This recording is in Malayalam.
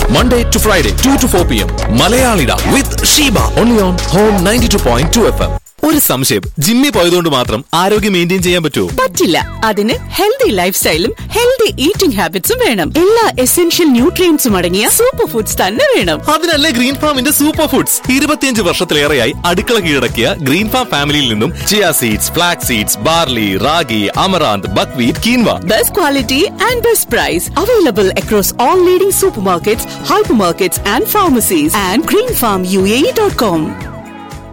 Monday to Friday, 2 to 4 p.m. Malayalida with Sheba. Only on Home 92.2 FM. ഒരു സംശയം ജിമ്മി പോയതുകൊണ്ട് മാത്രം ആരോഗ്യം മെയിൻറ്റെയിൻ ചെയ്യാൻ പറ്റുമോ പറ്റില്ല അതിന് ഹെൽത്തി ലൈഫ് സ്റ്റൈലും ഹെൽത്തി ഈറ്റിംഗ് ഹാബിറ്റ്സും വേണം എല്ലാ എസെൻഷ്യൽ ന്യൂട്രിയൻസും അടങ്ങിയ സൂപ്പർ ഫുഡ്സ് തന്നെ വേണം അതിനല്ലേ ഗ്രീൻ ഫാമിന്റെ സൂപ്പർ ഫുഡ്സ് ഇരുപത്തിയഞ്ച് വർഷത്തിലേറെയായി അടുക്കള കീഴടക്കിയ ഗ്രീൻ ഫാം ഫാമിലിയിൽ നിന്നും chia seeds flax seeds barley ragi amaranth buckwheat quinoa best quality and best price available across all leading supermarkets hypermarkets and pharmacies and Green Farm U A dot com